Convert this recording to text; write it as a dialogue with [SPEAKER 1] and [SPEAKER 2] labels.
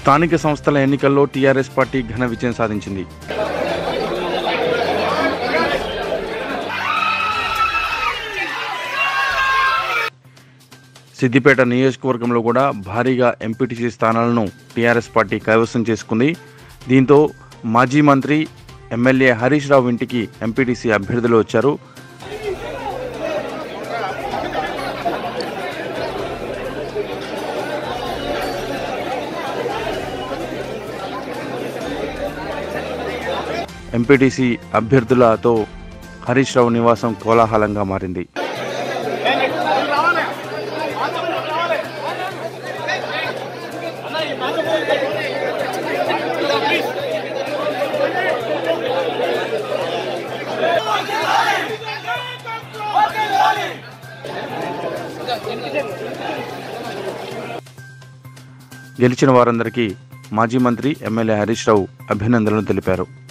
[SPEAKER 1] స్థానిక సంస్థల ఎన్నికల్లో టీఆర్ఎస్ పార్టీ ఘన విజయం సాధించింది సిద్దిపేట నియోజకవర్గంలో కూడా భారీగా ఎంపీటీసీ స్థానాలను టీఆర్ఎస్ పార్టీ కైవసం చేసుకుంది దీంతో మాజీ మంత్రి ఎమ్మెల్యే హరీష్ రావు ఇంటికి ఎంపీటీసీ అభ్యర్థులు వచ్చారు ఎంపీటీసీ అభ్యర్థులతో హరీష్ రావు నివాసం కోలాహలంగా మారింది గెలిచిన వారందరికీ మాజీ మంత్రి ఎమ్మెల్యే హరీష్ రావు అభినందనలు తెలిపారు